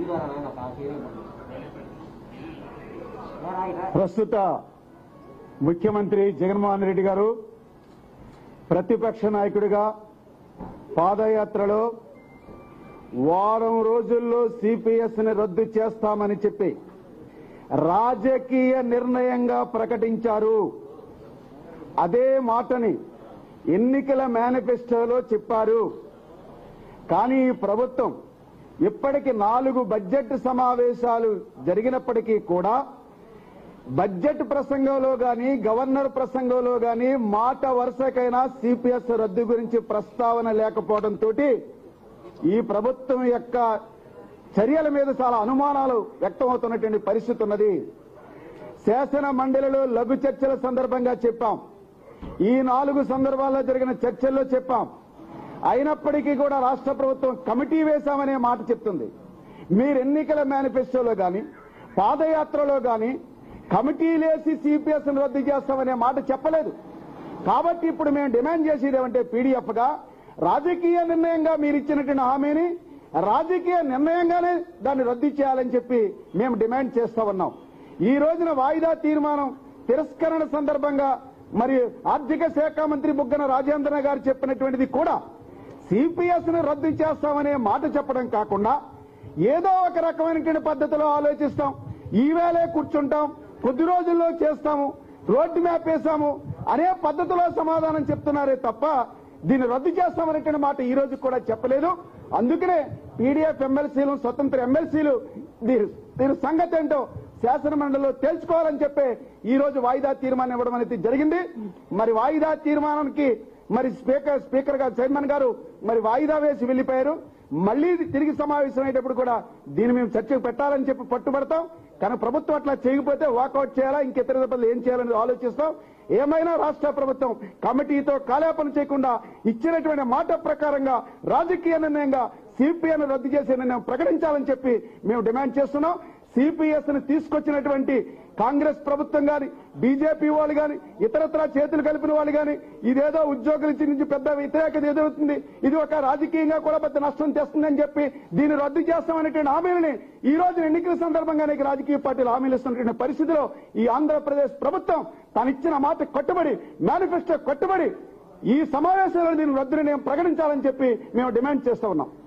ప్రస్తుత ముఖ్యమంత్రి జగన్మోహన్ రెడ్డి గారు ప్రతిపక్ష నాయకుడిగా పాదయాత్రలో వారం రోజుల్లో సిపిఎస్ ని రద్దు చేస్తామని చెప్పి రాజకీయ నిర్ణయంగా ప్రకటించారు అదే మాటని ఎన్నికల మేనిఫెస్టోలో చెప్పారు కానీ ఈ ప్రభుత్వం ఇప్పటికి నాలుగు బడ్జెట్ సమావేశాలు జరిగినప్పటికీ కూడా బడ్జెట్ ప్రసంగంలో గాని గవర్నర్ ప్రసంగంలో గాని మాట వరుసకైనా సిపిఎస్ రద్దు గురించి ప్రస్తావన లేకపోవడంతో ఈ ప్రభుత్వం యొక్క చర్యల మీద చాలా అనుమానాలు వ్యక్తమవుతున్నటువంటి పరిస్థితి ఉన్నది శాసన మండలిలో లఘు చర్చల సందర్భంగా చెప్పాం ఈ నాలుగు సందర్భాల్లో జరిగిన చర్చల్లో చెప్పాం అయినప్పటికీ కూడా రాష్ట్ర ప్రభుత్వం కమిటీ వేశామనే మాట చెప్తుంది మీరు ఎన్నికల మేనిఫెస్టోలో గాని పాదయాత్రలో గాని కమిటీలేసి సిపిఎస్ రద్దు చేస్తామనే మాట చెప్పలేదు కాబట్టి ఇప్పుడు మేము డిమాండ్ చేసేది ఏమంటే పీడీఎఫ్ గా రాజకీయ నిర్ణయంగా మీరు ఇచ్చినటువంటి హామీని రాజకీయ నిర్ణయంగానే దాన్ని రద్దు చేయాలని చెప్పి మేము డిమాండ్ చేస్తా ఉన్నాం ఈ రోజున వాయిదా తీర్మానం తిరస్కరణ సందర్భంగా మరి ఆర్థిక శాఖ మంత్రి బుగ్గన రాజేంద్ర గారు చెప్పినటువంటిది కూడా సిపిఎస్ ను రద్దు చేస్తామనే మాట చెప్పడం కాకుండా ఏదో ఒక రకమైనటువంటి పద్ధతిలో ఆలోచిస్తాం ఈవేళే కూర్చుంటాం కొద్ది రోజుల్లో చేస్తాము రోడ్డు మ్యాప్ వేసాము అనే పద్ధతిలో సమాధానం చెప్తున్నారే తప్ప దీన్ని రద్దు చేస్తామనేటువంటి మాట ఈ రోజు కూడా చెప్పలేదు అందుకనే పీడీఎఫ్ ఎమ్మెల్సీలు స్వతంత్ర ఎమ్మెల్సీలు దీని దీని సంగతి ఏంటో శాసన మండలిలో తేల్చుకోవాలని చెప్పే ఈ రోజు వాయిదా తీర్మానం ఇవ్వడం అనేది జరిగింది మరి వాయిదా తీర్మానానికి మరి స్పీకర్ స్పీకర్ గారు చైర్మన్ గారు మరి వాయిదా వేసి వెళ్లిపోయారు మళ్లీ తిరిగి సమావేశం అయ్యేటప్పుడు కూడా దీన్ని మేము చర్చకు పెట్టాలని చెప్పి పట్టుబడతాం కానీ ప్రభుత్వం అట్లా చేయకపోతే వాకౌట్ చేయాలా ఇంకెతర దెబ్బలు ఏం చేయాలని ఆలోచిస్తాం ఏమైనా రాష్ట్ర ప్రభుత్వం కమిటీతో కాలేపన చేయకుండా ఇచ్చినటువంటి మాట ప్రకారంగా రాజకీయ నిర్ణయంగా సిపిఎన్ రద్దు చేసే నిర్ణయం ప్రకటించాలని చెప్పి మేము డిమాండ్ చేస్తున్నాం సిపిఎస్ ని తీసుకొచ్చినటువంటి కాంగ్రెస్ ప్రభుత్వం గాని బీజేపీ వాళ్ళు గాని ఇతరత్రా చేతులు కలిపిన వాళ్ళు గాని ఇదేదో ఉద్యోగుల నుంచి పెద్ద వ్యతిరేకత ఎదురవుతుంది ఇది ఒక రాజకీయంగా కూడా పెద్ద నష్టం తెస్తుందని చెప్పి దీన్ని రద్దు చేస్తామనేటువంటి హామీలని ఈ రోజు ఎన్నికల సందర్భంగా అనేక రాజకీయ పార్టీలు హామీలు ఇస్తున్నటువంటి పరిస్థితిలో ఈ ఆంధ్రప్రదేశ్ ప్రభుత్వం తనిచ్చిన మాట కట్టుబడి మేనిఫెస్టో కట్టుబడి ఈ సమావేశంలో దీన్ని రద్దు నిర్ణయం ప్రకటించాలని చెప్పి మేము డిమాండ్ చేస్తా ఉన్నాం